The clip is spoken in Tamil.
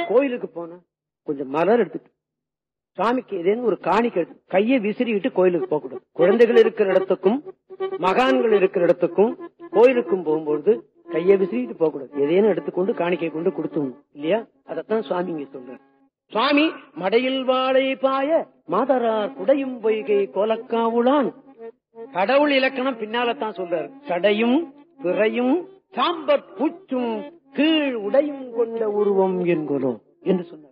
கோயிலுக்கு போனா கொஞ்சம் மலர் எடுத்துட்டு சாமிக்கு ஏதேனும் ஒரு காணிக்கை எடுத்து கையை விசிறிட்டு கோயிலுக்கு போக கூடாது குழந்தைகள் இருக்கிற இடத்துக்கும் மகான்கள் இருக்கிற இடத்துக்கும் கோயிலுக்கும் போகும்போது கையை விசிறிட்டு போக கூடாது ஏதேனும் எடுத்துக்கொண்டு காணிக்கை கொண்டு கொடுத்துணும் இல்லையா அதத்தான் சுவாமி இங்க சொல்றாரு சுவாமி மடையில் வாழை பாய மாதரார் குடையும் பொய்கை கோலக்காவுளான் கடவுள் இலக்கணம் பின்னாலத்தான் சொல்றாரு சடையும் பிறையும் சாம்பற் பூச்சும் கீழ் உடையும் கொண்ட உருவம் என்கிறோம் என்று சொன்னார்